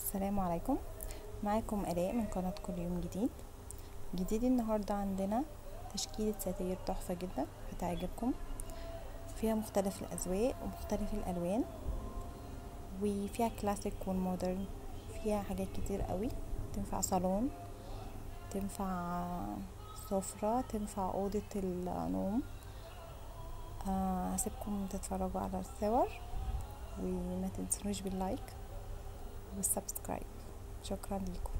السلام عليكم معاكم آلاء من قناة كل يوم جديد جديد النهاردة عندنا تشكيلة ستاير تحفة جدا هتعجبكم فيها مختلف الأذواق ومختلف الألوان وفيها كلاسيك والمودرن فيها حاجات كتير قوي تنفع صالون تنفع سفرة تنفع أوضة النوم آه، هسيبكم تتفرجوا على الصور وما تنسونوش باللايك والسبسكرايب شكرا لكم